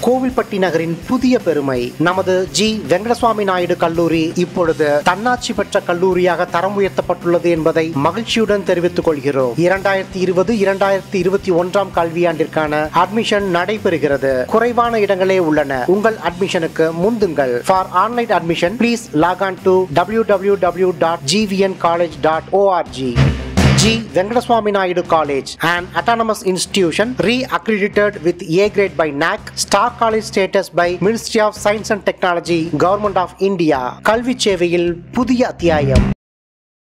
கோவில்பட்டி நகரின் புதிய பெருமை நமது ஜி வெங்கடசுவாமி நாயுடு கல்லூரி இப்பொழுது தன்னாட்சி பெற்ற கல்லூரியாக தரம் உயர்த்தப்பட்டுள்ளது என்பதை மகிழ்ச்சியுடன் தெரிவித்துக் கொள்கிறோம் இரண்டாயிரத்தி இருபது இரண்டாயிரத்தி இருபத்தி ஒன்றாம் கல்வியாண்டிற்கான அட்மிஷன் நடைபெறுகிறது குறைவான இடங்களே உள்ளன உங்கள் அட்மிஷனுக்கு முந்துங்கள் for online admission please log on to W W W dot GVN college dot ORG G. Venkadaswamy Naidu College, an autonomous institution re-accredited with A grade by NAC, Star College status by Ministry of Science and Technology, Government of India. கல்வி சேவையில் புதிய அத்தியாயம்